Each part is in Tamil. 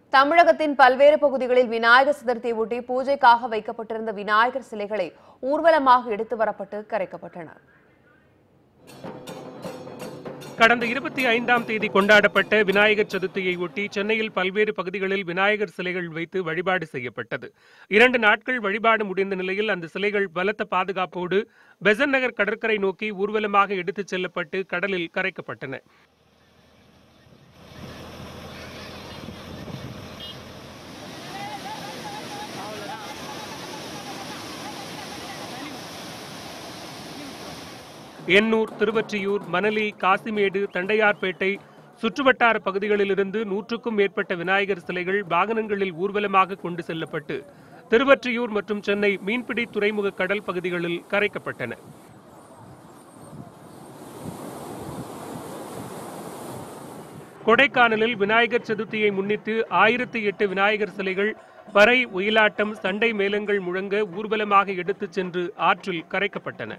தமிழகத்தின் பல்வேறு பகுதிகளில் விநாயகர் சதுர்த்தியை ஒட்டி பூஜைக்காக வைக்கப்பட்டிருந்த விநாயகர் சிலைகளை ஊர்வலமாக எடுத்து வரப்பட்டு கரைக்கப்பட்டன கடந்த இருபத்தி ஐந்தாம் தேதி கொண்டாடப்பட்ட விநாயகர் சதுர்த்தியை ஒட்டி சென்னையில் பல்வேறு பகுதிகளில் விநாயகர் சிலைகள் வைத்து வழிபாடு செய்யப்பட்டது இரண்டு நாட்கள் வழிபாடு முடிந்த நிலையில் அந்த சிலைகள் பலத்த பாதுகாப்போடு பெசன் நகர் கடற்கரை நோக்கி ஊர்வலமாக எடுத்துச் செல்லப்பட்டு கடலில் கரைக்கப்பட்டன எண்ணூர் திருவொற்றியூர் மணலி காசிமேடு தண்டையார்பேட்டை சுற்றுவட்டார பகுதிகளிலிருந்து நூற்றுக்கும் மேற்பட்ட விநாயகர் சிலைகள் வாகனங்களில் ஊர்வலமாக கொண்டு செல்லப்பட்டு திருவொற்றியூர் மற்றும் சென்னை மீன்பிடி துறைமுக கடல் பகுதிகளில் கரைக்கப்பட்டன கொடைக்கானலில் விநாயகர் சதுர்த்தியை முன்னிட்டு ஆயிரத்தி எட்டு விநாயகர் சிலைகள் பறை ஒயிலாட்டம் சண்டை மேளங்கள் முழங்க ஊர்வலமாக எடுத்துச் சென்று ஆற்றில் கரைக்கப்பட்டன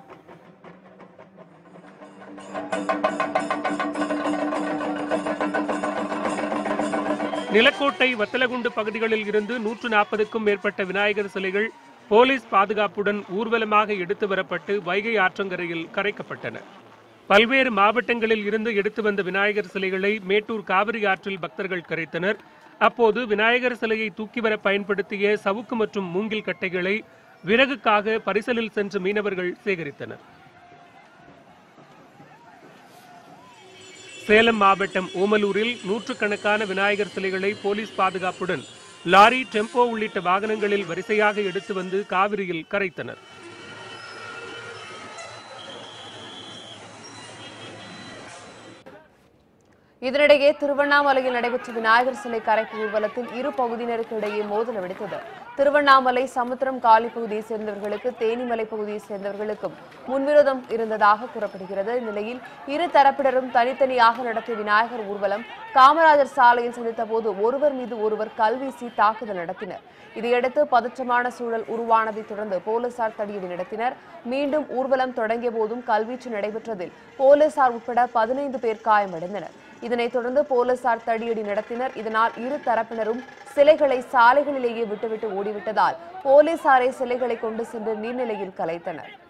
நிலக்கோட்டை வத்தலகுண்டு பகுதிகளில் இருந்து நூற்று நாற்பதுக்கும் மேற்பட்ட விநாயகர் சிலைகள் போலீஸ் பாதுகாப்புடன் ஊர்வலமாக எடுத்து வரப்பட்டு வைகை ஆற்றங்கரையில் கரைக்கப்பட்டன பல்வேறு மாவட்டங்களில் இருந்து எடுத்து வந்த விநாயகர் சிலைகளை மேட்டூர் காவிரி ஆற்றில் பக்தர்கள் கரைத்தனர் அப்போது விநாயகர் சிலையை தூக்கி வர பயன்படுத்திய சவுக்கு மற்றும் மூங்கில் கட்டைகளை விறகுக்காக பரிசலில் சென்று மீனவர்கள் சேகரித்தனர் சேலம் மாவட்டம் ஓமலூரில் நூற்றுக்கணக்கான விநாயகர் சிலைகளை போலீஸ் பாதுகாப்புடன் லாரி டெம்போ உள்ளிட்ட வாகனங்களில் வரிசையாக எடுத்து வந்து காவிரியில் கரைத்தனர் இதனிடையே திருவண்ணாமலையில் நடைபெற்ற விநாயகர் சிலை கரைப்பு ஊர்வலத்தில் இரு பகுதியினருக்கு இடையே மோதல் வெடித்தது திருவண்ணாமலை சமுத்திரம் காலி பகுதியைச் சேர்ந்தவர்களுக்கு தேனிமலை பகுதியைச் சேர்ந்தவர்களுக்கும் முன்விரோதம் இருந்ததாக கூறப்படுகிறது இந்நிலையில் இரு தரப்பினரும் தனித்தனியாக நடத்திய விநாயகர் ஊர்வலம் காமராஜர் சாலையில் சந்தித்த போது ஒருவர் மீது ஒருவர் கல்வீசி தாக்குதல் நடத்தினர் இதையடுத்து பதற்றமான சூழல் உருவானதைத் தொடர்ந்து போலீசார் தடியடி நடத்தினர் மீண்டும் ஊர்வலம் தொடங்கிய போதும் கல்வீச்சு நடைபெற்றதில் போலீசார் உட்பட பதினைந்து பேர் காயமடைந்தனர் இதனைத் தொடர்ந்து போலீசார் தடியடி நடத்தினர் இதனால் இரு தரப்பினரும் சிலைகளை சாலைகளிலேயே விட்டுவிட்டு ஓடிவிட்டதால் போலீசாரை சிலைகளை கொண்டு சென்று நீர்நிலையில் கலைத்தனர்